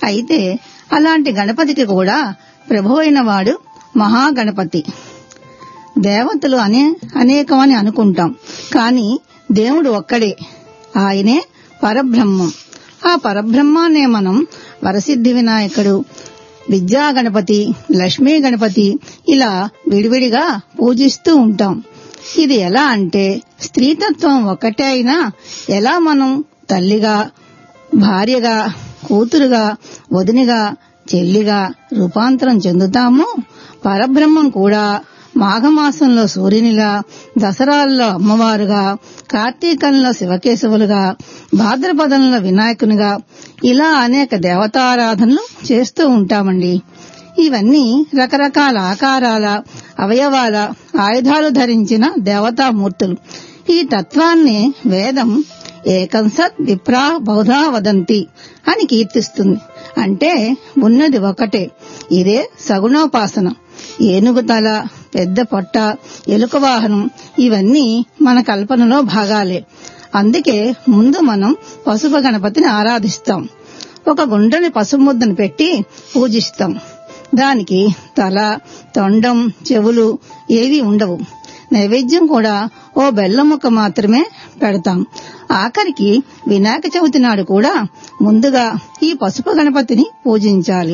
అయితే అలాంటి గణపతికి కూడా ప్రభువైన వాడు మహాగణపతి దేవతలు అనే అనేకమని అనుకుంటాం కానీ దేవుడు ఒక్కడే ఆయనే పరబ్రహ్మం ఆ పరబ్రహ్మాన్నే మనం వరసిద్ధి వినాయకుడు విద్యా గణపతి లక్ష్మీ గణపతి ఇలా విడివిడిగా పూజిస్తూ ఉంటాం ఇది ఎలా అంటే స్త్రీతత్వం ఒక్కటే అయినా ఎలా మనం తల్లిగా భార్యగా కూతురుగా వదినిగా చెల్లిగా రూపాంతరం చెందుతామో పరబ్రహ్మం కూడా మాఘమాసంలో సూర్యునిగా దసరాల్లో అమ్మవారుగా కార్తీకంలో శివకేశవులుగా భాద్రపదంలో వినాయకునిగా ఇలా అనేక దేవతారాధనలు చేస్తూ ఉంటామండి ఇవన్నీ రకరకాల ఆకారాల అవయవాల ఆయుధాలు ధరించిన దేవతామూర్తులు ఈ తత్వాన్ని వేదం ఏకం సత్ విప్రా బహుధా వదంతి అని కీర్తిస్తుంది అంటే ఉన్నది ఒకటే ఇదే సగుణోపాసన ఏనుగు తల పెద్ద పొట్ట ఎలుక వాహనం ఇవన్నీ మన కల్పనలో భాగాలే అందుకే ముందు మనం పసుపు గణపతిని ఆరాధిస్తాం ఒక గుండ్రని పసుపు ముద్దను పెట్టి పూజిస్తాం దానికి తల తొండం చెవులు ఏవి ఉండవు నైవేద్యం కూడా ఓ బెల్లం ముక్క మాత్రమే పెడతాం ఆఖరికి వినాయక చవితి నాడు కూడా ముందుగా ఈ పసుపు గణపతిని పూజించాలి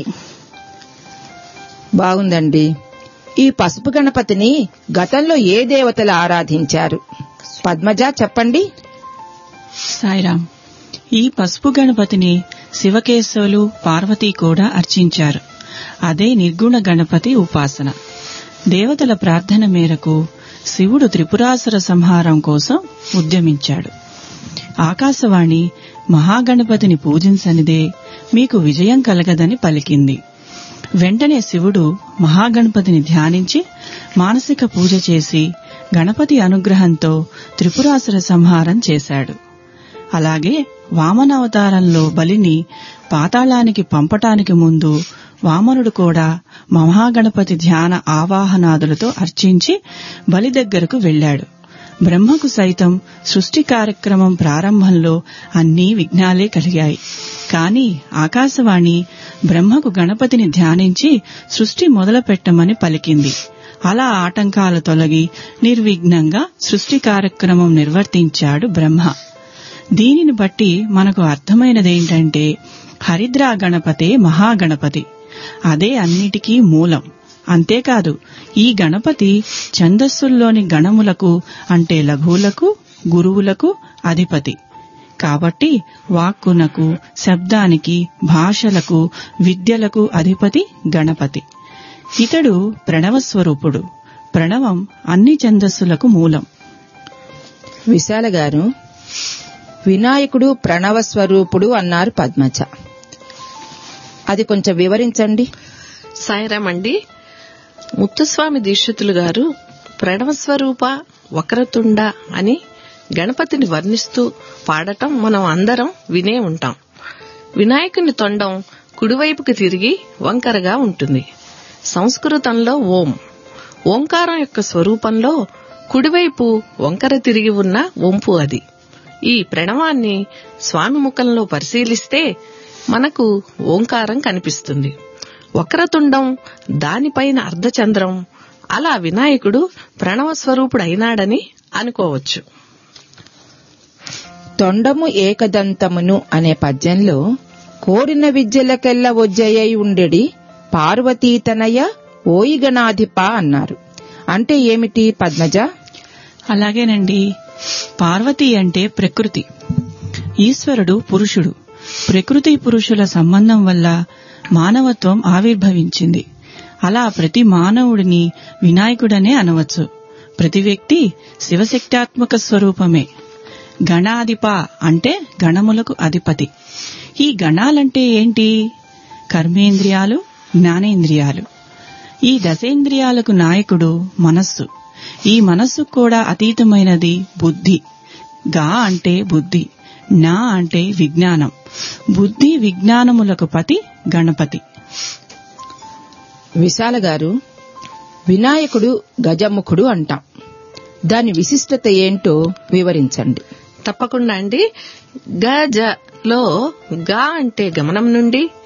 బాగుందండి ఈ పసుపు గణపతిని గతంలో ఏ దేవతలు ఆరాధించారు పద్మజ చెప్పండి సాయిరాం ఈ పసుపు గణపతిని శివకేశవులు పార్వతీ కూడా అర్చించారు అదే నిర్గుణ గణపతి ఉపాసన దేవతల ప్రార్థన మేరకు శివుడు త్రిపురాసుర సంహారం కోసం ఉద్యమించాడు ఆకాశవాణి మహాగణపతిని పూజించనిదే మీకు విజయం కలగదని పలికింది వెంటనే శివుడు మహాగణపతిని ధ్యానించి మానసిక పూజ చేసి గణపతి అనుగ్రహంతో త్రిపురాసుర సంహారం చేశాడు అలాగే వామనావతారంలో బలిని పాతాళానికి పంపటానికి ముందు వామనుడు కూడా మహాగణపతి ధ్యాన ఆవాహనాదులతో అర్చించి బలి దగ్గరకు వెళ్లాడు బ్రహ్మకు సైతం సృష్టి కార్యక్రమం ప్రారంభంలో అన్నీ విఘ్నాలే కలిగాయి కాని ఆకాశవాణి బ్రహ్మకు గణపతిని ధ్యానించి సృష్టి మొదలుపెట్టమని పలికింది అలా ఆటంకాలు తొలగి నిర్విఘ్నంగా సృష్టి కార్యక్రమం నిర్వర్తించాడు బ్రహ్మ దీనిని బట్టి మనకు అర్థమైనదేంటంటే హరిద్రా గణపతే మహాగణపతి అదే అన్నిటికీ మూలం అంతేకాదు ఈ గణపతి ఛందస్సుల్లోని గణములకు అంటే లఘువులకు గురువులకు అధిపతి కాబట్టి వాక్కునకు శబ్దానికి భాషలకు విద్యలకు అధిపతి గణపతి ఇతడు ప్రణవ స్వరూపుడు ప్రణవం అన్ని ఛందస్సులకు మూలం విశాల గారు వినాయకుడు ప్రణవ స్వరూపుడు అన్నారు పద్మజ అది కొంచెం వివరించండి సాయిరామండి ముత్తుస్వామి దీక్షితులు గారు ప్రణవ స్వరూప వక్రతుండ అని గణపతిని వర్ణిస్తూ పాడటం మనం అందరం వినే ఉంటాం వినాయకుని తొండం కుడివైపుకి తిరిగి వంకరగా ఉంటుంది సంస్కృతంలో ఓం ఓంకారం యొక్క స్వరూపంలో కుడివైపు వంకర తిరిగి ఉన్న వంపు అది ఈ ప్రణవాన్ని స్వామి ముఖంలో పరిశీలిస్తే మనకు ఓంకారం కనిపిస్తుంది వక్రతుండం దానిపైన అర్ధచంద్రం అలా వినాయకుడు ప్రణవ స్వరూపుడు అయినాడని అనుకోవచ్చు తొండము ఏకదంతమును అనే పద్యంలో కోరిన విద్యలకెల్ల ఒజ్జయ్యై ఉండెడి పార్వతీతనయ ఓయిగణాధిప అన్నారు అంటే ఏమిటి పద్మజ అలాగేనండి పార్వతి అంటే ప్రకృతి ఈశ్వరుడు పురుషుడు ప్రకృతి పురుషుల సంబంధం వల్ల మానవత్వం ఆవిర్భవించింది అలా ప్రతి మానవుడిని వినాయకుడనే అనవచ్చు ప్రతి వ్యక్తి శివశక్త్యాత్మక స్వరూపమే గణాధిప అంటే గణములకు అధిపతి ఈ గణాలంటే ఏంటి కర్మేంద్రియాలు జ్ఞానేంద్రియాలు ఈ దశేంద్రియాలకు నాయకుడు మనస్సు ఈ మనస్సు కూడా అతీతమైనది బుద్ధి గా అంటే బుద్ధి నా అంటే విజ్ఞానం బుద్ధి విజ్ఞానములకు పతి గణపతి విశాల గారు వినాయకుడు గజముఖుడు అంటాం దాని విశిష్టత ఏంటో వివరించండి తప్పకుండా అండి గ జ లో గా అంటే గమనం నుండి